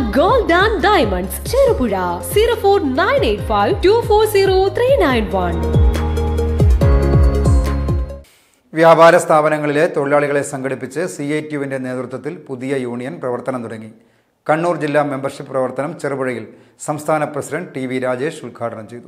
gold and diamonds Cherupuzha zero four nine eight five two four zero three nine one വ്യാപാര സ്ഥാപനങ്ങളിലെ തൊഴിലാളികളെ സംഘടിപ്പിച്ച് C I ടിയുവിൻ്റെ നേതൃത്വത്തിൽ പുതിയ യൂണിയൻ പ്രവർത്തനം തുടങ്ങി കണ്ണൂർ ജില്ലാ മെമ്പർഷിപ്പ് പ്രവർത്തനം ചെറുപുഴയിൽ സംസ്ഥാന പ്രസിഡന്റ് ടി വി രാജേഷ് ഉദ്ഘാടനം ചെയ്തു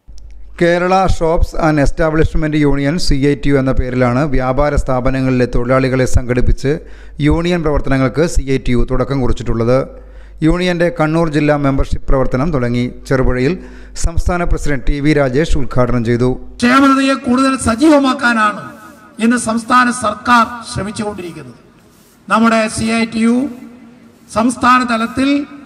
Kerala shops and establishment union C I T U എന്ന പേരിലാണ് വ്യാപാര സ്ഥാപനങ്ങളിലെ തൊഴിലാളികളെ സംഘടിപ്പിച്ച് യൂണിയൻ പ്രവർത്തനങ്ങൾക്ക് സി ഐ ടി യു തുടക്കം കുറിച്ചിട്ടുള്ളത് യൂണിയന്റെ കണ്ണൂർ ജില്ലാ മെമ്പർഷിപ്പ് പ്രവർത്തനം തുടങ്ങി ചെറുപുഴയിൽ സംസ്ഥാന പ്രസിഡന്റ് ടി വി രാജേഷ് ഉദ്ഘാടനം ചെയ്തു ക്ഷേമതയെ കൂടുതൽ സജീവമാക്കാനാണ് ഇന്ന് സംസ്ഥാന സർക്കാർ ശ്രമിച്ചുകൊണ്ടിരിക്കുന്നത് നമ്മുടെ സി ഐ ടി യു സംസ്ഥാന തലത്തിൽ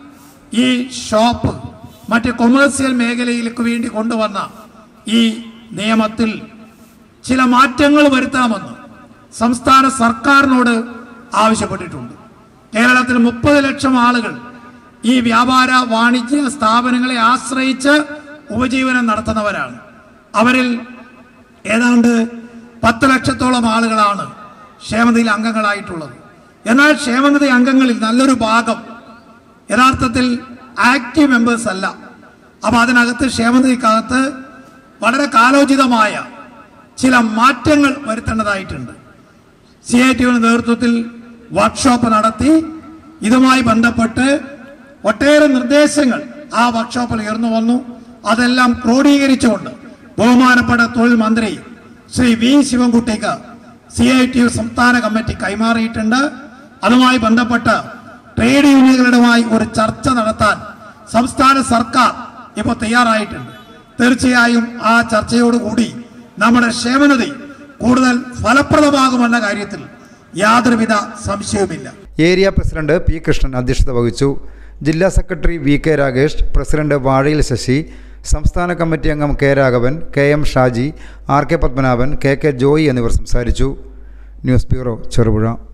ഈ ഷോപ്പ് മറ്റ് കൊമേഴ്സ്യൽ മേഖലയിലേക്ക് വേണ്ടി കൊണ്ടുവന്ന ഈ നിയമത്തിൽ ചില മാറ്റങ്ങൾ വരുത്തണമെന്ന് സംസ്ഥാന സർക്കാരിനോട് ആവശ്യപ്പെട്ടിട്ടുണ്ട് കേരളത്തിൽ മുപ്പത് ലക്ഷം ആളുകൾ ഈ വ്യാപാര വാണിജ്യ സ്ഥാപനങ്ങളെ ആശ്രയിച്ച് ഉപജീവനം നടത്തുന്നവരാണ് അവരിൽ ഏതാണ്ട് പത്ത് ലക്ഷത്തോളം ആളുകളാണ് ക്ഷേമനിധി അംഗങ്ങളായിട്ടുള്ളത് എന്നാൽ ക്ഷേമനിധി അംഗങ്ങളിൽ നല്ലൊരു ഭാഗം യഥാർത്ഥത്തിൽ ആക്റ്റീവ് മെമ്പേഴ്സ് അല്ല അപ്പോൾ അതിനകത്ത് ക്ഷേമനിധിക്കകത്ത് വളരെ കാലോചിതമായ ചില മാറ്റങ്ങൾ വരുത്തേണ്ടതായിട്ടുണ്ട് സി ഐ ടിയുടെ നേതൃത്വത്തിൽ വർക്ക്ഷോപ്പ് നടത്തി ഇതുമായി ബന്ധപ്പെട്ട് ഒട്ടേറെ നിർദ്ദേശങ്ങൾ ആ വർക്ക്ഷോപ്പിൽ ഉയർന്നു വന്നു അതെല്ലാം ക്രോഡീകരിച്ചുകൊണ്ട് ബഹുമാനപ്പെട്ട തൊഴിൽ മന്ത്രി ശ്രീ വി ശിവൻകുട്ടിക്ക് സി ഐ ടി യു സംസ്ഥാന കമ്മിറ്റി കൈമാറിയിട്ടുണ്ട് അതുമായി ബന്ധപ്പെട്ട് ട്രേഡ് യൂണിയനുകളുമായി ഒരു ചർച്ച നടത്താൻ സംസ്ഥാന സർക്കാർ ഇപ്പോൾ തയ്യാറായിട്ടുണ്ട് തീർച്ചയായും ആ ചർച്ചയോടുകൂടി നമ്മുടെ ക്ഷേമനിധി കൂടുതൽ ഫലപ്രദമാകുമെന്ന കാര്യത്തിൽ യാതൊരുവിധ സംശയവുമില്ല ഏരിയ പ്രസിഡന്റ് പി കൃഷ്ണൻ അധ്യക്ഷത വഹിച്ചു ജില്ലാ secretary V K Ragesh president Vazhayil Sasi സംസ്ഥാന കമ്മിറ്റി അംഗം K Raghavan K M Shaji R K Padmanabhan K K Joy എന്നിവർ സംസാരിച്ചു ന്യൂസ് ബ്യൂറോ ചെറുപുഴ